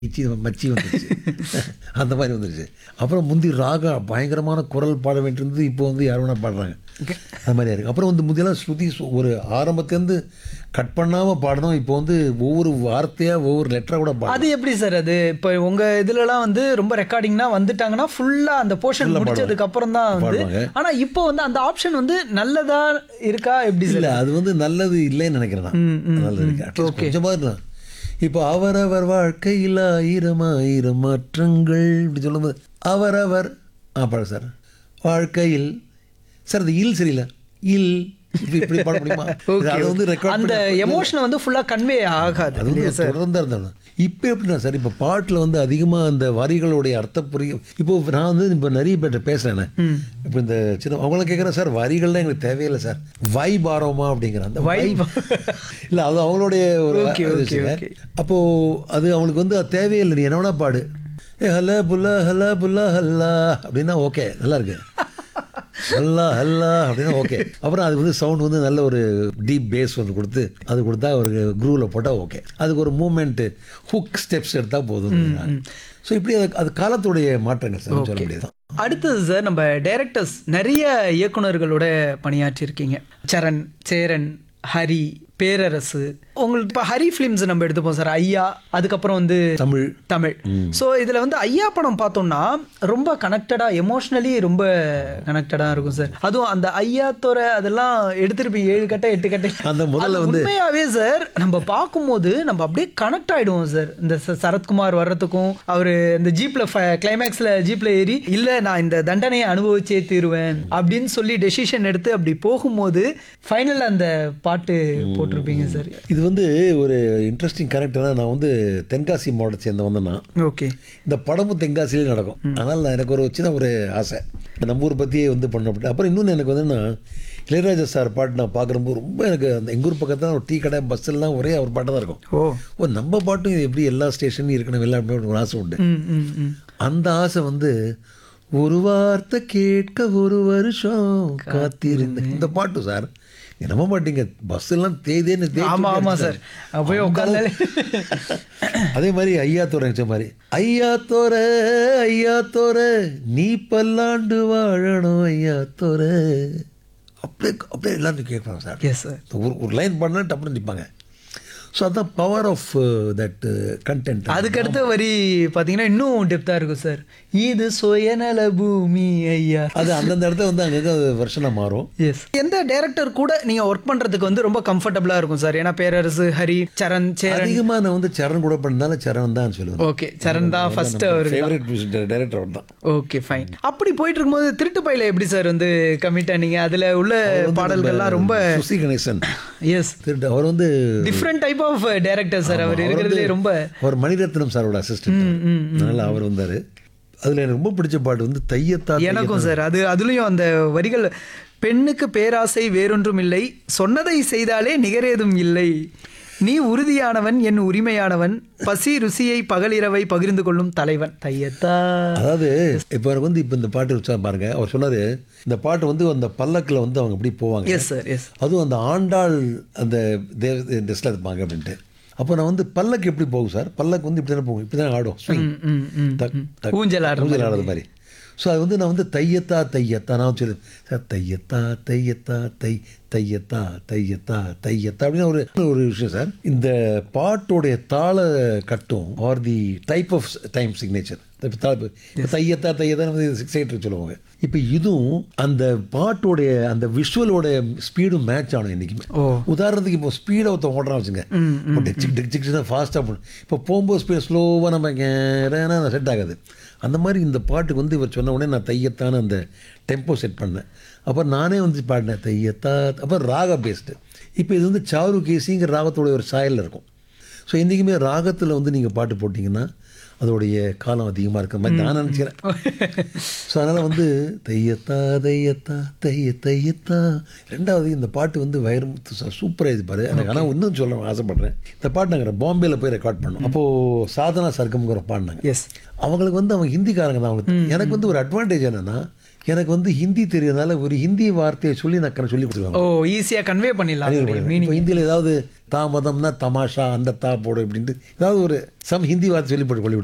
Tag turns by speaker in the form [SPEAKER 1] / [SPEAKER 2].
[SPEAKER 1] இச்சி மச்சி வந்துருச்சு அந்த மாதிரி வந்துருச்சு அப்புறம் முந்தி ராகா பயங்கரமான குரல் பாட வேண்டியிருந்தது இப்போ வந்து யார் வேணா பாடுறாங்க அது மாதிரியா இருக்குது அப்புறம் வந்து முந்தியெல்லாம் ஸ்ருதி சு- ஒரு ஆரம்பத்துலேருந்து கட் பண்ணாமல் பாடணும் இப்போ வந்து ஒவ்வொரு வார்த்தையாக ஒவ்வொரு லெட்டராக கூட பாடணும்
[SPEAKER 2] அது எப்படி சார் அது இப்போ உங்க இதுலலாம் வந்து ரொம்ப ரெக்கார்டிங்னா வந்துட்டாங்கன்னா ஃபுல்லா அந்த போர்ஷன் முடிச்சதுக்கு அப்புறம் தான் வந்து
[SPEAKER 1] பாடுவாங்க.
[SPEAKER 2] ஆனா இப்போ வந்து அந்த ஆப்ஷன் வந்து நல்லதா இருக்கா எப்படி சார்
[SPEAKER 1] இல்லை அது வந்து நல்லது இல்லைன்னு நினைக்கிறேன் நான் நல்லது இருக்கு அட்லீஸ்ட் கொஞ்சமாக இருக்கலாம் இப்போ அவரவர் வாழ்க்கையில் ஆயிரம் ஆயிரம் மாற்றங்கள் இப்படி சொல்லும்போது அவரவர் ஆ பாடு சார் வாழ்க்கையில் சார் அது இல் சரியில்லை இல் இப்படி இப்படி பாட முடியுமா அது வந்து ரெக்கார்ட்
[SPEAKER 2] அந்த எமோஷனை வந்து ஃபுல்லா கன்வே ஆகாது
[SPEAKER 1] அது வந்து தொடர்ந்து இருந்தாலும் இப்போ எப்படின்னா சார் இப்போ பாட்டில் வந்து அதிகமாக அந்த வரிகளுடைய அர்த்தம் புரியும் இப்போ நான் வந்து இப்போ நிறைய பேர்ட்ட பேசுகிறேன் இப்போ இந்த சின்ன அவங்கள கேட்குறேன் சார் வரிகள்லாம் எங்களுக்கு தேவையில்லை சார் வை பாரோமா அப்படிங்கிற அந்த வை இல்லை அது அவங்களுடைய ஒரு
[SPEAKER 2] Okay,
[SPEAKER 1] இது
[SPEAKER 2] okay,
[SPEAKER 1] வச்சுங்க.
[SPEAKER 2] okay.
[SPEAKER 1] அப்போ அது அவங்களுக்கு வந்து அது தேவையில்லை நீ என்ன வேணா பாடு ஏ ஹல புல்லா ஹல புல்லா ஹல்லா அப்படின்னா ஓகே நல்லா இருக்கு ஹல்லா ஹல்லா அப்படின்னா ஓகே அப்புறம் அது வந்து சவுண்ட் வந்து நல்ல ஒரு டீப் பேஸ் வந்து கொடுத்து அது கொடுத்தா ஒரு குரூவில் போட்டால் ஓகே அதுக்கு ஒரு மூமெண்ட்டு ஹுக் ஸ்டெப்ஸ் எடுத்தால் போதும் ஸோ இப்படி அது அது காலத்துடைய மாற்றங்கள் சார் சொல்ல முடியாது
[SPEAKER 2] அடுத்தது சார் நம்ம டைரக்டர்ஸ் நிறைய இயக்குனர்களோட பணியாற்றியிருக்கீங்க சரண் சேரன் ஹரி பேரரசு உங்களுக்கு இப்போ ஹரி ஃபிலிம்ஸ் நம்ம எடுத்துப்போம் சார் ஐயா அதுக்கப்புறம் வந்து
[SPEAKER 1] தமிழ்
[SPEAKER 2] தமிழ் ஸோ இதில் வந்து ஐயா படம் பார்த்தோம்னா ரொம்ப கனெக்டடாக எமோஷ்னலி ரொம்ப கனெக்டடாக இருக்கும் சார் அதுவும் அந்த ஐயா தோற அதெல்லாம் எடுத்துருப்பீங்க ஏழு கட்டை எட்டு கட்டை
[SPEAKER 1] அந்த முதல்ல
[SPEAKER 2] அது
[SPEAKER 1] வந்து-
[SPEAKER 2] உண்மையாவே சார் நம்ம பார்க்கும்போது நம்ம அப்படியே கனெக்ட் ஆயிடுவோம் சார் இந்த ச- சரத்குமார் வர்றதுக்கும் அவர் இந்த ஜீப்ல கிளைமேக்ஸ்ல ஜீப்ல ஏறி இல்ல நான் இந்த தண்டனையை அனுபவிச்சே தீருவேன் அப்படின்னு சொல்லி டெசிஷன் எடுத்து அப்படி போகும்போது ஃபைனல்ல அந்த பாட்டு போட்டிருப்பீங்க சார்
[SPEAKER 1] இது வந்து ஒரு இன்ட்ரெஸ்டிங் கரெக்டாக நான் வந்து தென்காசி மாவட்டத்தை சேர்ந்த வந்தேன்னா
[SPEAKER 2] ஓகே
[SPEAKER 1] இந்த படமும் தென்காசிலே நடக்கும் அதனால் நான் எனக்கு ஒரு சின்ன ஒரு ஆசை நம்ம ஊர் பற்றியே வந்து பண்ண அப்படி அப்புறம் இன்னொன்று எனக்கு வந்து நான் இளையராஜா சார் பாட்டு நான் பார்க்குறப்போ ரொம்ப எனக்கு அந்த எங்கள் ஊர் பக்கத்தில் ஒரு டீ கடை பஸ் எல்லாம் ஒரே அவர் பாட்டு தான் இருக்கும்
[SPEAKER 2] ஓ
[SPEAKER 1] ஓ நம்ம பாட்டும் இது எப்படி எல்லா ஸ்டேஷன்லையும் இருக்கணும் எல்லாம் அப்படின்னு ஒரு ஆசை உண்டு
[SPEAKER 2] ம் ம் ம்
[SPEAKER 1] அந்த ஆசை வந்து ஒரு வார்த்தை கேட்க ஒரு வருஷம் காத்திருந்தேன் இந்த பாட்டு சார் நீங்க நம்ப மாட்டீங்க பஸ் எல்லாம் தேதேன்னு தேய்ச்சு
[SPEAKER 2] ஆமா ஆமா
[SPEAKER 1] விட்டுருச்சு
[SPEAKER 2] சார் போய் உட்காந்தாலே
[SPEAKER 1] அதே மாதிரி ஐயா தோரை நினைச்ச மாதிரி ஐயா தோர ஐயா தோர நீ பல்லாண்டு வாழணும் ஐயா தோர அப்படியே அப்படியே எல்லாரும் கேட்பாங்க சார்
[SPEAKER 2] எஸ் சார்
[SPEAKER 1] ஒரு ஒரு லைன் பண்ணா டப்புனு நிற்பாங்க ஸோ அதான் பவர் ஆஃப் தட் கண்டென்ட்
[SPEAKER 2] அதுக்கு அடுத்த வரி பாத்தீங்கன்னா இன்னும் டெப்தா இருக்கும் சார் இது சுயநல பூமி ஐயா
[SPEAKER 1] அது அந்தந்த இடத்துல வந்து அங்கங்கே வருஷனாக மாறும்
[SPEAKER 2] எஸ் எந்த டைரக்டர் கூட நீங்க ஒர்க் பண்றதுக்கு வந்து ரொம்ப கம்ஃபர்டபுளா இருக்கும் சார் ஏன்னா பேரரசு ஹரி சரண் சேரன்
[SPEAKER 1] அதிகமாக நான் வந்து சரண் கூட பண்ணதால சரண் தான் சொல்லுவேன்
[SPEAKER 2] ஓகே சரண் தான் ஃபர்ஸ்ட் அவரு
[SPEAKER 1] ஃபேவரட் டைரக்டர் அவர் தான்
[SPEAKER 2] ஓகே ஃபைன் அப்படி போயிட்டு இருக்கும்போது திருட்டு பையில எப்படி சார் வந்து கமிட் ஆனீங்க அதுல உள்ள பாடல்கள்லாம் ரொம்ப
[SPEAKER 1] சுசி கணேசன்
[SPEAKER 2] எஸ்
[SPEAKER 1] திருட்டு அவர் வந்து
[SPEAKER 2] different type of director sir அவர் இருக்கிறதுலே ரொம்ப
[SPEAKER 1] அவர் மணிரத்னம் சாரோட அசிஸ்டன்ட் அதனால அவர் வந்தார் அதில் எனக்கு ரொம்ப பிடிச்ச பாட்டு வந்து தையத்தா
[SPEAKER 2] எனக்கும் சார் அது அதுலயும் அந்த வரிகள் பெண்ணுக்கு பேராசை வேறொன்றும் இல்லை சொன்னதை செய்தாலே நிகரேதும் இல்லை நீ உறுதியானவன் என் உரிமையானவன் பசி ருசியை பகலிரவை பகிர்ந்து கொள்ளும் தலைவன் தையத்தா
[SPEAKER 1] அதாவது இப்போ எனக்கு வந்து இப்போ இந்த பாட்டு வச்சா பாருங்க அவர் சொன்னாரு இந்த பாட்டு வந்து அந்த பல்லக்கில் வந்து அவங்க அப்படி போவாங்க
[SPEAKER 2] எஸ் சார் எஸ்
[SPEAKER 1] அதுவும் அந்த ஆண்டாள் அந்த தேவ ட்ரெஸ்ஸில் இருப்பாங்க அப்படின்ட்டு அப்போ நான் வந்து பல்லக்கு எப்படி போகும் சார் பல்லக்கு வந்து இப்படி தானே போகும் இப்படி தானே ஆடும் swing.
[SPEAKER 2] ம், ம்.
[SPEAKER 1] டக், டக்.
[SPEAKER 2] ஊஞ்சல் ஆடுற
[SPEAKER 1] ஊஞ்சல் ஆடுறது மாதிரி ஸோ அது வந்து நான் வந்து தையத்தா தையத்தா நான் சொல்லு சார் தையத்தா தையத்தா தை தையத்தா தையத்தா தையத்தா அப்படின்னு ஒரு ஒரு விஷயம் சார் இந்த பாட்டோடைய தாள கட்டும் are the type of time signature தையத்தா தையத்தா சிக்ஸ் எயிட் சொல்லுவாங்க இப்போ இதுவும் அந்த பாட்டோடைய அந்த விஷுவலோட ஸ்பீடும் மேட்ச் ஆகணும் என்றைக்குமே
[SPEAKER 2] ஓ
[SPEAKER 1] உதாரணத்துக்கு இப்போ ஸ்பீடை ஒருத்தன் ஓடுறான் வச்சுங்க இப்போ டிக் டிக் டிக் தான் ஃபாஸ்ட்டாக போகணும் இப்போ போகும்போது ஸ்பீட் ஸ்லோவாக நம்ம செட் ஆகாது அந்த மாதிரி இந்த பாட்டுக்கு வந்து இவர் சொன்ன உடனே நான் தையத்தான அந்த டெம்போ செட் பண்ணேன் அப்புறம் நானே வந்து பாடினேன் தையத்தா அப்புறம் ராக பேஸ்டு இப்போ இது வந்து சாரு கேசிங்கிற ராகத்தோடைய ஒரு சாயலில் இருக்கும் ஸோ என்றைக்குமே ராகத்தில் வந்து நீங்கள் பாட்டு போட்டிங்கன்னா அதோடைய காலம் அதிகமாக இருக்கிற மாதிரி நான் நினச்சிக்கிறேன் ஸோ அதனால் வந்து தையத்தா தையத்தா தைய தையத்தா ரெண்டாவது இந்த பாட்டு வந்து வைரமுத்து சார் சூப்பராக இது பாரு எனக்கு ஆனால் இன்னும் சொல்ல ஆசைப்பட்றேன் இந்த பாட்டு நாங்கள் பாம்பேல போய் ரெக்கார்ட் பண்ணோம் அப்போது சாதனா சர்க்கம்ங்கிற பாடினாங்க
[SPEAKER 2] எஸ்
[SPEAKER 1] அவங்களுக்கு வந்து அவங்க ஹிந்திக்காரங்க தான் அவங்களுக்கு எனக்கு வந்து ஒரு அட்வான்டேஜ் என்னென்னா எனக்கு வந்து ஹிந்தி தெரியறதுனால ஒரு ஹிந்தி வார்த்தையை சொல்லி நான் கணக்கு சொல்லி கொடுத்துருவாங்க
[SPEAKER 2] ஓ ஈஸியா கன்வே பண்ணிடலாம் அதோடைய மீனிங்
[SPEAKER 1] இப்போ ஹிந்தியில் ஏதாவது தாமதம்னா தமாஷா அந்த தா போடு அப்படின்ட்டு ஏதாவது ஒரு சம் ஹிந்தி வார்த்தை சொல்லி போட்டு கொள்ளி